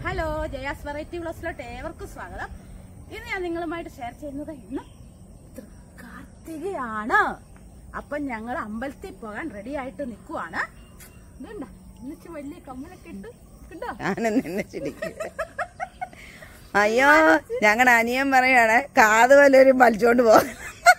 Hello Jaya's variety വ്ലോസിലോട്ട് ഏവർക്കും സ്വാഗതം ഇന്ന് ഞാൻ നിങ്ങളുമായിട്ട് ഷെയർ ചെയ്യുന്നത് ഇന്ന് കാർത്തികയാണ് അപ്പം ഞങ്ങൾ അമ്പലത്തിൽ പോകാൻ റെഡി ആയിട്ട് നിൽക്കുവാണ് ഇതുണ്ട എന്നിട്ട് വലിയ കമ്മലൊക്കെ ഇട്ട് കിട്ടോ ഞാനും നിന്നെ ചിരിക്കും അയ്യോ ഞങ്ങളുടെ അനിയൻ പറയാണ് കാത് വല്ലവരും വലിച്ചോണ്ട് പോകും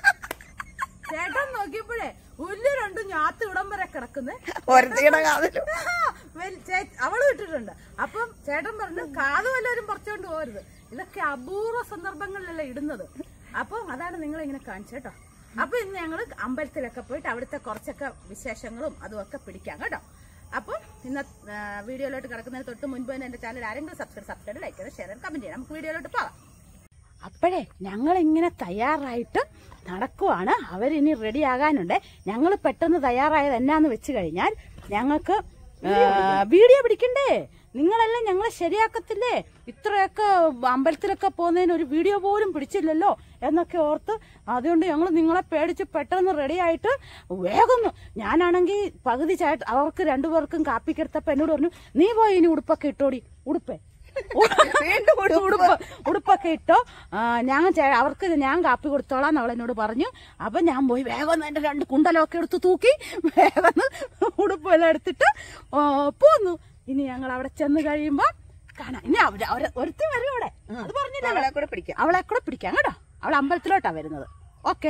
ചേട്ടൻ നോക്കിയപ്പോഴേ ഉല്ല് രണ്ടും ഞാത്ത് ഇവിടം വരെ കിടക്കുന്നേ ഒരുത്തിയുടെ കാതിലും വെൽ- ചേ- അവള് ഇട്ടിട്ടുണ്ട് അപ്പം ചേട്ടൻ പറഞ്ഞു കാത് വല്ലവരും പറിച്ചോണ്ട് പോകരുത് ഇതൊക്കെ അപൂർവ സന്ദർഭങ്ങളിലല്ല ഇടുന്നത് അപ്പം അതാണ് നിങ്ങൾ ഇങ്ങനെ കാണിച്ചേട്ടോ അപ്പൊ ഇന്ന് ഞങ്ങൾ അമ്പലത്തിലൊക്കെ പോയിട്ട് അവിടുത്തെ കുറച്ചൊക്കെ വിശേഷങ്ങളും അതും ഒക്കെ പിടിക്കാം കേട്ടോ അപ്പം ഇന്ന ആ, വീഡിയോയിലോട്ട് കിടക്കുന്നതിന് തൊട്ട് മുൻപ് തന്നെ എന്റെ ചാനൽ ആരെങ്കിലും സബ്സ്ക്രൈബ് സബ്സ്ക്രൈബ് ലൈക്ക് ചെയ്ത് ഷെയർ കമന്റ് ചെയ്യാം നമുക്ക് വീഡിയോയിലോട്ട് പോകാം അപ്പോഴേ ഞങ്ങൾ ഇങ്ങനെ തയ്യാറായിട്ട് നടക്കുവാണ് അവരിനി റെഡി ആകാനുണ്ട് ഞങ്ങൾ പെട്ടെന്ന് തയ്യാറായത് എന്നാന്ന് വെച്ച് കഴിഞ്ഞാൽ ഞങ്ങൾക്ക് ആ, വീഡിയോ പിടിക്കണ്ടേ നിങ്ങളെല്ലാം ഞങ്ങളെ ശരിയാക്കത്തില്ലേ ഇത്രയൊക്കെ അമ്പലത്തിലൊക്കെ പോകുന്നതിന് ഒരു വീഡിയോ പോലും പിടിച്ചില്ലല്ലോ എന്നൊക്കെ ഓർത്ത് അതുകൊണ്ട് ഞങ്ങൾ നിങ്ങളെ പേടിച്ച് പെട്ടെന്ന് റെഡി ആയിട്ട് വേഗം ഒന്ന് ഞാനാണെങ്കിൽ പകുതി ചേട്ട അവർക്ക് രണ്ടുപേർക്കും കാപ്പിക്കെടുത്തപ്പോ എന്നോട് പറഞ്ഞു നീ പോയി ഇനി ഉടുപ്പൊക്കെ ഇട്ടോടി ഉടുപ്പേ വീണ്ടും ഉടുപ്പ് ഉടുപ്പൊക്കെ ഇട്ടോ ആ, ഞാൻ ചേ- അവർക്ക് ഞാൻ കാപ്പി കൊടുത്തോളാം അവൾ എന്നോട് പറഞ്ഞു അപ്പൊ ഞാൻ പോയി വേഗം ഒന്ന് എന്റെ രണ്ട് കുണ്ടലമൊക്കെ എടുത്ത് തൂക്കി വേഗം ഒന്ന് ഉടുപ്പെല്ലാം എടുത്തിട്ട് ആ, പോന്നു ഇനി ഞങ്ങൾ അവിടെ ചെന്ന് കഴിയുമ്പോ കാണാം ഇനി അവര് അവര് ഒരുത്തി വരും അവിടെ അത് പറഞ്ഞില്ല അവളെ കൂടെ പിടിക്കാം അവളെ കൂടെ പിടിക്കാം കേട്ടോ അവൾ അമ്പലത്തിലോട്ടാ വരുന്നത് ഓക്കേ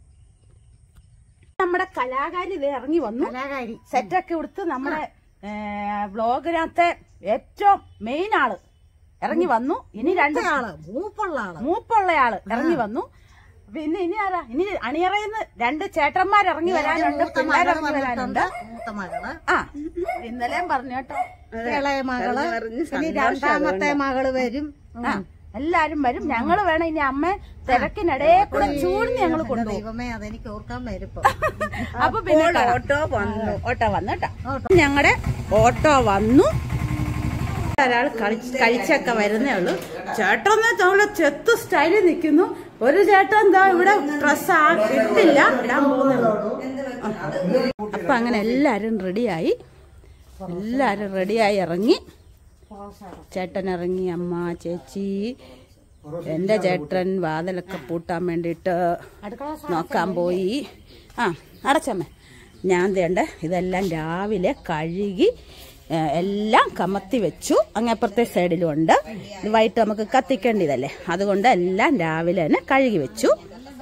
നമ്മുടെ കലാകാരി ഇത് ഇറങ്ങി വന്നു കലാകാരി സെറ്റൊക്കെ കൊടുത്ത് നമ്മുടെ വ്ളോഗിനകത്തെ ഏറ്റവും മെയിൻ ആള് ഇറങ്ങി വന്നു ഇനി രണ്ട് ആള് മൂപ്പുള്ള ആള് മൂപ്പുള്ള ആള് ഇറങ്ങി വന്നു പിന്നെ ഇനി ആരാ ഇനി അണിയറയിന്ന് രണ്ട് ചേട്ടന്മാർ ഇറങ്ങി വരാനുണ്ട് മൂത്ത മകള് പിള്ളേരിറങ്ങി വരാനുണ്ട് വന്നിട്ടുണ്ട് മൂത്ത മകള് ആ ഇന്നലെയും പറഞ്ഞു കേട്ടോ ഇളയ മകള് അറിഞ്ഞ് ഇനി രണ്ടാമത്തെ മകള് വരും ആ എല്ലാരും വരും ഞങ്ങള് വേണം ഇനി അമ്മ തിരക്കിനിടയെ കൂടെ ചൂടിന് ഞങ്ങൾ എന്റെ കൊണ്ടുപോകും ദൈവമേ അതെനിക്ക് ഓർക്കാൻ വരും അപ്പൊ പിന്നെ കാണാം. ഓട്ടോ വന്നു ഓട്ടോ വന്നു കേട്ടോ ഞങ്ങളുടെ ഓട്ടോ വന്നു ഒരാൾ കഴിച്ചൊക്കെ വരുന്നേ ഉള്ളൂ ചേട്ടൻ നമ്മളെ ചെത്ത് സ്റ്റൈലിൽ നിൽക്കുന്നു ഒരു ചേട്ടൻ എന്താ ഇവിടെ ഡ്രസ് ഇട്ടില്ല ഇടാൻ പോകുന്നേ ഉള്ളൂ ആ. അപ്പൊ അങ്ങനെ എല്ലാരും റെഡിയായി എല്ലാരും റെഡിയായി ഇറങ്ങി ചേട്ടൻ ഇറങ്ങി അമ്മ ചേച്ചി എന്റെ ചേട്ടൻ വാതിലൊക്കെ പൂട്ടാൻ വേണ്ടിയിട്ട് നോക്കാൻ പോയി ആ അടച്ചമ്മ ഞാൻ തേണ്ട ഇതെല്ലാം രാവിലെ കഴുകി ഏ, എല്ലാം കമത്തി വെച്ചു അങ്ങപ്പുറത്തെ സൈഡിലും ഉണ്ട് ഇത് വൈകിട്ട് നമുക്ക് കത്തിക്കേണ്ടതല്ലേ അതുകൊണ്ട് എല്ലാം രാവിലെ തന്നെ കഴുകി വെച്ചു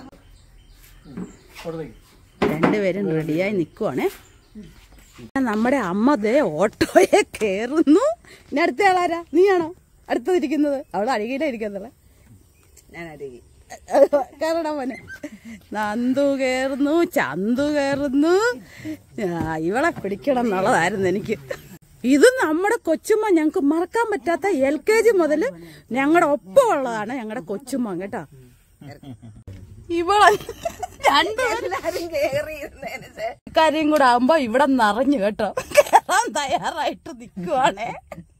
രണ്ടുപേരും റെഡിയായി നിൽക്കുവാണേ നമ്മുടെ അമ്മ ദേ ഓട്ടോയെ കേറുന്നു ഇനി അടുത്ത ആളാരാ നീയാണോ അടുത്തതിരിക്കുന്നത് അവൾ അഴുകിയില്ല ഇരിക്കുന്നല്ലേ ഞാൻ അരികി കേറടാ മോനെ നന്ദു കേറുന്നു ചന്തു കേറുന്നു ആ, ഇവളെ പിടിക്കണം എന്നുള്ളതായിരുന്നു എനിക്ക് ഇത് നമ്മുടെ കൊച്ചുമ്മ ഞങ്ങക്ക് മറക്കാൻ പറ്റാത്ത എൽ കെ ജി മുതൽ ഞങ്ങളുടെ ഒപ്പമുള്ളതാണ് ഞങ്ങളുടെ കൊച്ചുമ്മ കേട്ടോ ഇവളെ എല്ലാരും കേറിയിരുന്നേന് ശേഷം കാര്യം കൂടെ ആവുമ്പോ ഇവിടെ നിറഞ്ഞു കേട്ടോ കേറാൻ തയ്യാറായിട്ട് നിക്കുവാണേ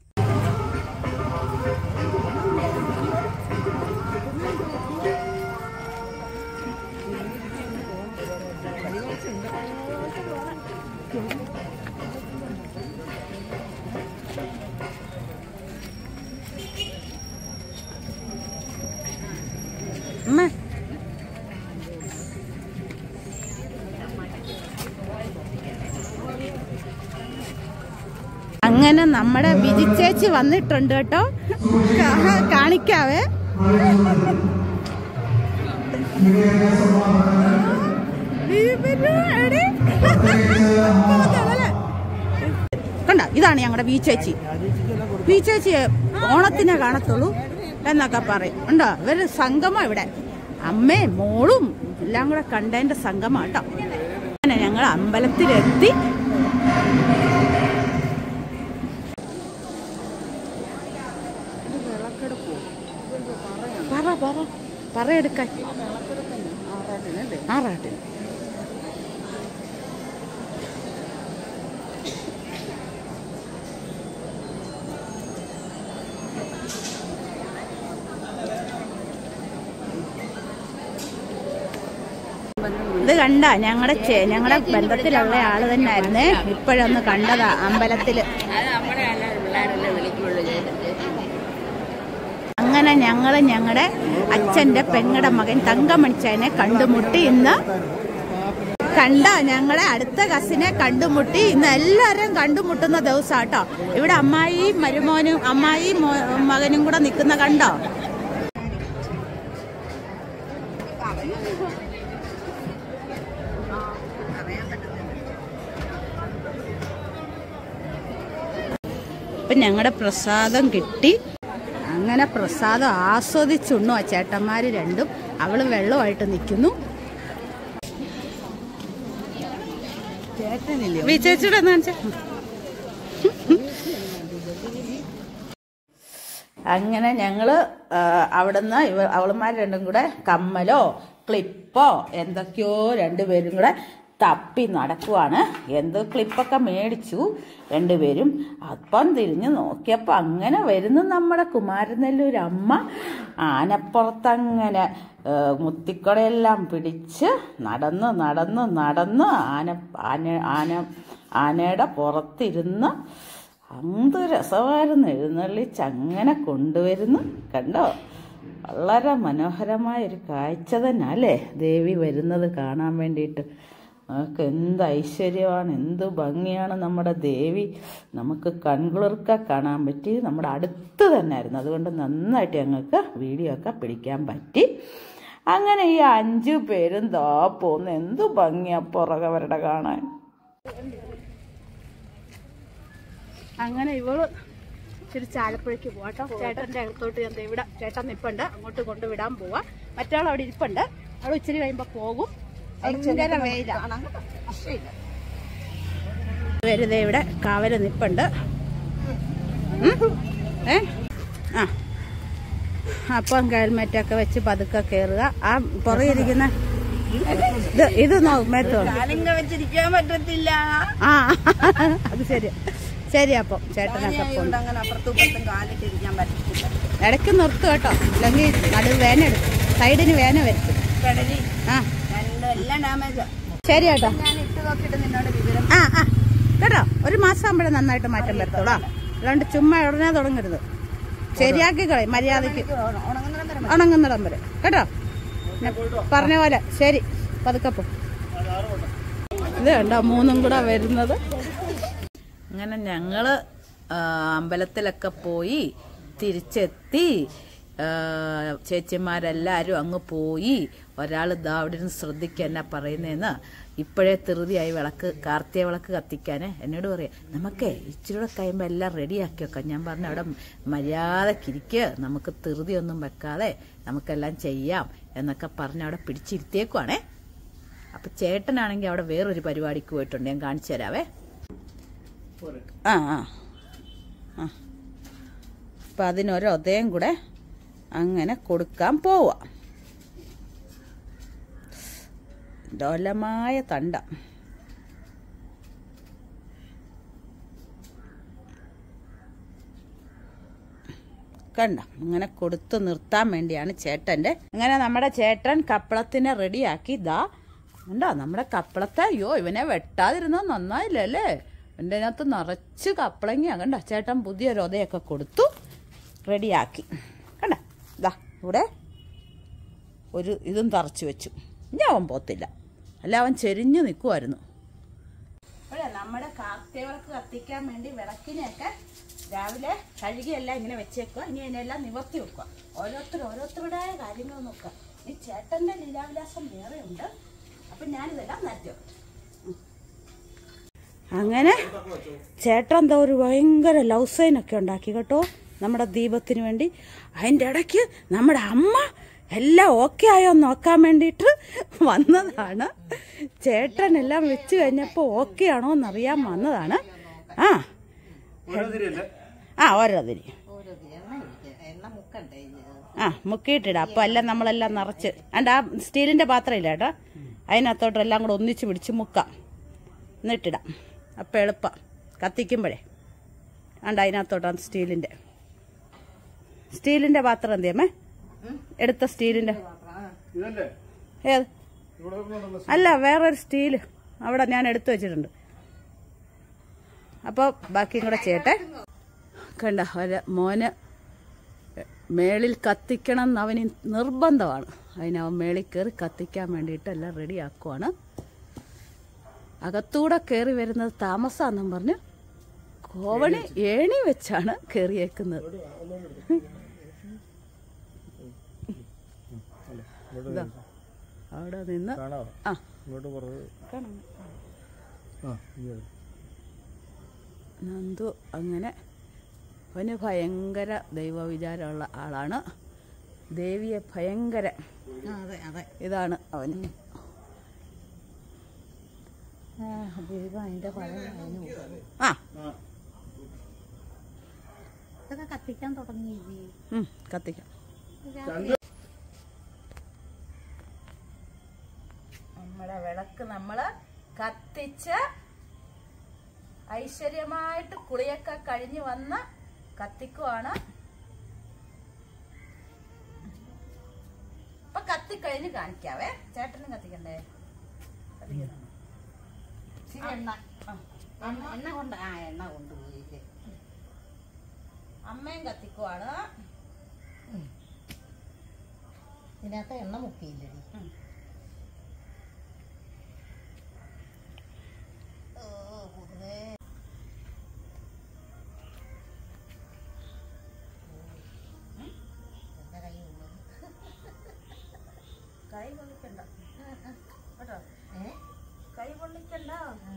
അമ്മ അങ്ങനെ നമ്മുടെ വിജിച്ചേച്ചി വന്നിട്ടുണ്ട് കേട്ടോ കാ- കാണിക്കാവേ വിപിനു, എടി. കണ്ട ഇതാണ് ഞങ്ങളുടെ ബീച്ചേച്ചി ബീച്ചേച്ചി ഓണത്തിനെ കാണത്തുള്ളൂ എന്നൊക്കെ പറയും ഉണ്ടോ ഇവര് സംഗമം ഇവിടെ അമ്മയും മോളും എല്ലാം കൂടെ കണ്ടതിന്റെ സംഗമം കേട്ടോ അങ്ങനെ ഞങ്ങൾ അമ്പലത്തിലെത്തി പറ പറ പറ എടുക്കാൻ ആറാട്ടിന് ഇത് കണ്ട ഞങ്ങളുടെ ചെ- ഞങ്ങളുടെ ബന്ധത്തിലുള്ള ആള് തന്നെ ആയിരുന്നേ ഇപ്പോഴൊന്ന് കണ്ടതാ അമ്പലത്തില് അത് നമ്മുടെ പിള്ളേരെല്ലാം വിളിക്കുള്ളൂ അങ്ങനെ ഞങ്ങൾ ഞങ്ങളുടെ അച്ഛന്റെ പെങ്ങടെ മകൻ തങ്കമണിച്ചനെ കണ്ടുമുട്ടി ഇന്ന് കണ്ട ഞങ്ങളെ അടുത്ത കസിനെ കണ്ടുമുട്ടി ഇന്ന് എല്ലാവരും കണ്ടുമുട്ടുന്ന ദിവസാട്ടോ ഇവിടെ അമ്മായി മരുമോനും അമ്മായി മോ- മകനും കൂടെ നിൽക്കുന്ന കണ്ടോ ഇപ്പൊ ഞങ്ങളുടെ പ്രസാദം കിട്ടി അങ്ങനെ പ്രസാദം ആസ്വദിച്ചുണ്ണു ആ ചേട്ടന്മാര് രണ്ടും അവള് വെള്ളമായിട്ട് നിൽക്കുന്നു ചേട്ടനില്ലേ വിചേച്ചിയുടെ എന്താ വെച്ചാ അങ്ങനെ ഞങ്ങള് ആ, അവിടുന്ന് ഇവ അവളുമാർ രണ്ടും കൂടെ കമ്മലോ ക്ലിപ്പോ എന്തൊക്കെയോ രണ്ടുപേരും കൂടെ തപ്പി നടക്കുവാണ് എന്തോ ക്ലിപ്പൊക്കെ മേടിച്ചു രണ്ടുപേരും അപ്പം തിരിഞ്ഞു നോക്കിയപ്പോൾ അങ്ങനെ വരുന്നു നമ്മുടെ കുമാരനെല്ലൂർ അമ്മ ആനപ്പുറത്തങ്ങനെ ആ, മുത്തിക്കുടയെല്ലാം പിടിച്ച് നടന്ന് നടന്ന് നടന്ന് ആന ആന ആന ആനയുടെ പുറത്തിരുന്ന് എന്ത് രസമായിരുന്നു എഴുന്നള്ളിച്ച് അങ്ങനെ കൊണ്ടുവരുന്നു കണ്ടോ വളരെ മനോഹരമായ ഒരു കാഴ്ച തന്നെ അല്ലേ ദേവി വരുന്നത് കാണാൻ വേണ്ടിയിട്ട് നമുക്ക് എന്ത് ഐശ്വര്യമാണ് എന്ത് ഭംഗിയാണ് നമ്മുടെ ദേവി നമുക്ക് കൺകുളിർക്ക കാണാൻ പറ്റി നമ്മുടെ അടുത്ത് തന്നെ ആയിരുന്നു അതുകൊണ്ട് നന്നായിട്ട് ഞങ്ങൾക്ക് വീഡിയോ ഒക്കെ പിടിക്കാൻ പറ്റി അങ്ങനെ ഈ അഞ്ചു പേരും ദാ പോന്ന് എന്ത് ഭംഗിയാ പുറകവരുടെ കാണാൻ അങ്ങനെ ഇവള് ഇച്ചിരി ചാലപ്പുഴയ്ക്ക് പോവാട്ടോ ചേട്ടന്റെ അടുത്തോട്ട് ഞാൻ ദേ ഇവിടെ ചേട്ടൻ നിപ്പുണ്ട് അങ്ങോട്ട് കൊണ്ടുവിടാൻ പോവാ മറ്റാൾ അവിടെ ഇരിപ്പുണ്ട് അവൾ ഇച്ചിരി കഴിയുമ്പോ പോകും ഭയങ്കര വെയിലാണ് വെറുതെ ഇവിടെ കാവല് നിപ്പുണ്ട് ഉം? ഏ ആ അപ്പം ഹെൽമെറ്റൊക്കെ വെച്ച് പതുക്കെ കയറുക ആ പുറകിരിക്കുന്ന ഇത് ഇത് നോക്കുമ്പോ കാലിങ്ക വെച്ചിരിക്കാൻ പറ്റത്തില്ല ആ അത് ശരി ശരി അപ്പം ചേട്ടനൊക്കെ പോകും അതുകൊണ്ട് അങ്ങനെ അപ്പുറത്തും ഇപ്പുറത്തും കാലിട്ടിരിക്കാൻ പറ്റത്തില്ല ഇടയ്ക്ക് നിർത്തും കേട്ടോ അല്ലെങ്കിൽ നടു വേന എടുക്കും സൈഡിന് വേന വരുത്തും കടലി ആ രണ്ടും എല്ലാം ഡാമേജാ ശരി കേട്ടോ ഞാൻ ഇട്ട് നോക്കിയിട്ട് നിന്നോട് വിവരം ആ ആ കേട്ടോ ഒരു മാസം ആകുമ്പോഴേ നന്നായിട്ട് മാറ്റം വരുത്തോളാ അല്ലാണ്ട് ചുമ്മാ ഉടനെ തുടങ്ങരുത് ശരിയാക്കി കളയും മര്യാദക്ക് ഉണങ്ങുന്നിടം വരെ ഉണങ്ങുന്നിടം വരെ കേട്ടോ ഞാൻ പറഞ്ഞ പോലെ ശരി പതുക്കെ പോ ഇത് കണ്ടോ മൂന്നും കൂടെ വരുന്നത് അങ്ങനെ ഞങ്ങള് ആ, അമ്പലത്തിലൊക്കെ പോയി തിരിച്ചെത്തി ആ, ചേച്ചിമാരെല്ലാരും അങ്ങ് പോയി ഒരാൾ ദാ അവിടെ ഇരുന്ന് ശ്രദ്ധിക്കുക എന്നാ പറയുന്നതെന്ന് ഇപ്പോഴേ ധൃതിയായി വിളക്ക് കാർത്തിക വിളക്ക് കത്തിക്കാൻ എന്നോട് പറയാം നമുക്കേ ഇച്ചിരി കൂടെ കഴിയുമ്പോൾ എല്ലാം റെഡിയാക്കി വെക്കാം ഞാൻ പറഞ്ഞു അവിടെ മര്യാദക്കിരിക്കുക നമുക്ക് ധൃതിയൊന്നും വെക്കാതെ നമുക്കെല്ലാം ചെയ്യാം എന്നൊക്കെ പറഞ്ഞ് അവിടെ പിടിച്ചിരുത്തിയേക്കുവാണേ അപ്പൊ ചേട്ടനാണെങ്കിൽ അവിടെ വേറൊരു പരിപാടിക്ക് പോയിട്ടുണ്ട് ഞാൻ കാണിച്ചു തരാവേ ആ ആ ആ അപ്പം അതിനൊരൊതയും കൂടെ അങ്ങനെ കൊടുക്കാൻ പോവാ ഡോലമായ തണ്ട കണ്ട അങ്ങനെ കൊടുത്തു നിർത്താൻ വേണ്ടിയാണ് ചേട്ടന്റെ അങ്ങനെ നമ്മുടെ ചേട്ടൻ കപ്പളത്തിനെ റെഡിയാക്കി ഇതാ കണ്ടോ നമ്മുടെ കപ്പളത്തെ അയ്യോ ഇവനെ വെട്ടാതിരുന്നത് നന്നായില്ലല്ലേ എൻ്റെ അതിനകത്ത് നിറച്ച് കപ്പളങ്ങി കണ്ട ചേട്ടൻ പുതിയൊരു ഒതയൊക്കെ കൊടുത്തു റെഡിയാക്കി കണ്ട ഇതാ ഇവിടെ ഒരു ഇതും തറച്ചു വെച്ചു ഇനി അവൻ പോത്തില്ല അല്ല അവൻ ചെരിഞ്ഞു നിൽക്കുമായിരുന്നു അപ്പോഴേ നമ്മുടെ കാർത്തികവിളക്ക് കത്തിക്കാൻ വേണ്ടി വിളക്കിനെയൊക്കെ രാവിലെ കഴുകിയെല്ലാം ഇങ്ങനെ വെച്ചേക്കുക ഇനി അതിനെല്ലാം നിവർത്തി വെക്കുക ഓരോരുത്തർ ഓരോരുത്തരുടെ കാര്യങ്ങൾ നോക്കുക ഈ ചേട്ടന്റെ ലീലാവിലാസം വേറെ ഉണ്ട് അപ്പൊ ഞാനിതെല്ലാം നിരത്തി വെക്കും അങ്ങനെ ചേട്ടൻ എന്താ ഒരു ഭയങ്കര ലവ് സൈൻ ഒക്കെ ഉണ്ടാക്കി കേട്ടോ നമ്മുടെ ദീപത്തിന് വേണ്ടി അതിൻ്റെ ഇടയ്ക്ക് നമ്മുടെ അമ്മ എല്ലാം ഓക്കെ ആയോ എന്ന് നോക്കാൻ വേണ്ടിയിട്ട് വന്നതാണ് ചേട്ടൻ എല്ലാം വെച്ച് കഴിഞ്ഞപ്പോൾ ഓക്കെ ആണോ എന്നറിയാൻ വന്നതാണ് ആ ആ ഓരോ തിരി എണ്ണ മുക്കണ്ടേ ഇത്? ആ മുക്കിയിട്ടിടാം അപ്പോൾ എല്ലാം നമ്മളെല്ലാം നിറച്ച് അണ്ട് ആ സ്റ്റീലിൻ്റെ പാത്രം ഇല്ല കേട്ടോ അതിനകത്തോട്ട് എല്ലാം കൂടെ ഒന്നിച്ച് പിടിച്ച് മുക്കാം എന്നിട്ടിടാം അപ്പം എളുപ്പം കത്തിക്കുമ്പോഴേ അണ്ട് അതിനകത്തോട്ടാണ് സ്റ്റീലിൻ്റെ സ്റ്റീലിൻ്റെ പാത്രം എന്തിയമ്മേ എടുത്ത സ്റ്റീലിൻ്റെ ഏത് അല്ല വേറൊരു സ്റ്റീല് അവിടെ ഞാൻ എടുത്തു വെച്ചിട്ടുണ്ട് അപ്പോൾ ബാക്കിയും കൂടെ ചെയ്യട്ടെ കണ്ട ഒരു മോന് മേളിൽ കത്തിക്കണം എന്ന് അവന് നിർബന്ധമാണ് അതിന് അവൻ മേളിൽ കയറി കത്തിക്കാൻ വേണ്ടിയിട്ട് എല്ലാം റെഡിയാക്കുവാണ് അകത്തൂടെ കയറി വരുന്നത് താമസാന്നും പറഞ്ഞ് കോവണി ഏണി വെച്ചാണ് കയറിയേക്കുന്നത് ഇതാ, അവിടെ നിന്ന് കാണാവോ ആ ഇങ്ങോട്ട് പുറത്ത് കാണാം ആ ഇങ്ങോട്ട് നന്ദു അങ്ങനെ അവന് ഭയങ്കര ദൈവവിചാരമുള്ള ആളാണ് ദേവിയെ ഭയങ്കര ആ, അതെ അതെ ഇതാണ് അവന് ആ, ദൈവം അതിന്റെ പഴം കഴിഞ്ഞു പോകും. ആ ഇതൊക്കെ കത്തിക്കാൻ തുടങ്ങി ഉം, കത്തിക്കാം നമ്മുടെ വിളക്ക് നമ്മള് കത്തിച്ച് ഐശ്വര്യമായിട്ട് കുളിയൊക്കെ കഴിഞ്ഞ് വന്ന് കത്തിക്കുവാണ് ഇപ്പൊ കത്തിക്കഴിഞ്ഞ് കാണിക്കാവേ ചേട്ടനും കത്തിക്കണ്ടേ കത്തിക്കുന്നുണ്ടോ? ഇച്ചിരി എണ്ണ എണ്ണ എണ്ണ കൊണ്ട് ആ എണ്ണ കൊണ്ടുപോയി അമ്മയും കത്തിക്കുവാണ് ഇതിനകത്ത് എണ്ണ മുക്കിയില്ലടി ഉം. ഓ കുതിരേ എന്റെ കൈ ഉള്ളത് കൈ പൊള്ളിക്കണ്ട കേട്ടോ ഏ കൈ പൊള്ളിക്കണ്ട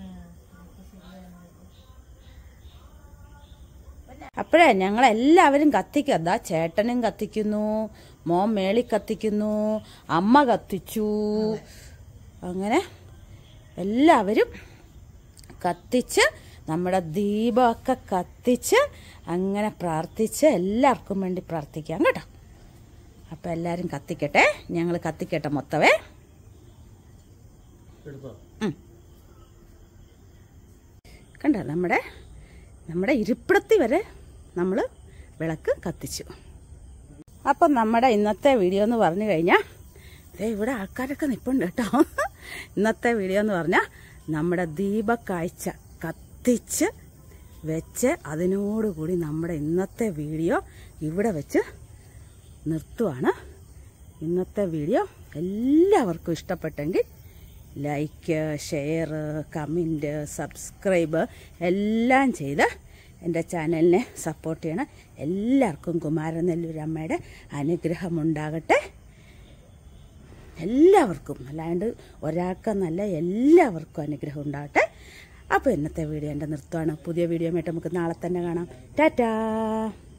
അപ്പോഴേ ഞങ്ങളെല്ലാവരും കത്തിക്കുക ദാ ചേട്ടനും കത്തിക്കുന്നു മോൻ മേളി കത്തിക്കുന്നു അമ്മ കത്തിച്ചു അങ്ങനെ എല്ലാവരും കത്തിച്ച് നമ്മുടെ ദീപമൊക്കെ കത്തിച്ച് അങ്ങനെ പ്രാർത്ഥിച്ച് എല്ലാവർക്കും വേണ്ടി പ്രാർത്ഥിക്കാം കേട്ടോ അപ്പം എല്ലാവരും കത്തിക്കട്ടെ ഞങ്ങൾ കത്തിക്കട്ടെ മൊത്തവേ എടുത്തോ ഉം. കണ്ടോ നമ്മുടെ നമ്മുടെ ഇരിപ്പിടത്തി വരെ നമ്മൾ വിളക്ക് കത്തിച്ചു അപ്പം നമ്മുടെ ഇന്നത്തെ വീഡിയോ എന്ന് പറഞ്ഞു കഴിഞ്ഞാൽ ദേ ഇവിടെ ആൾക്കാരൊക്കെ നിൽപ്പുണ്ട് കേട്ടോ ഇന്നത്തെ വീഡിയോ എന്ന് പറഞ്ഞാൽ നമ്മുടെ ദീപക്കാഴ്ച കത്തിച്ച് വെച്ച് അതിനോടുകൂടി നമ്മുടെ ഇന്നത്തെ വീഡിയോ ഇവിടെ വെച്ച് നിർത്തുവാണ് ഇന്നത്തെ വീഡിയോ എല്ലാവർക്കും ഇഷ്ടപ്പെട്ടെങ്കിൽ ലൈക്ക് ഷെയർ കമൻറ്റ് സബ്സ്ക്രൈബ് എല്ലാം ചെയ്ത് എൻ്റെ ചാനലിനെ സപ്പോർട്ട് ചെയ്യണം എല്ലാവർക്കും കുമാരനെല്ലൂരമ്മയുടെ അനുഗ്രഹമുണ്ടാകട്ടെ എല്ലാവർക്കും അല്ലാണ്ട് ഒരാൾക്കെന്നല്ല എല്ലാവർക്കും അനുഗ്രഹം ഉണ്ടാകട്ടെ അപ്പോൾ ഇന്നത്തെ വീഡിയോ എൻ്റെ നിർത്തുവാണ് പുതിയ വീഡിയോ ആയിട്ട് നമുക്ക് നാളെ തന്നെ കാണാം ടാറ്റാ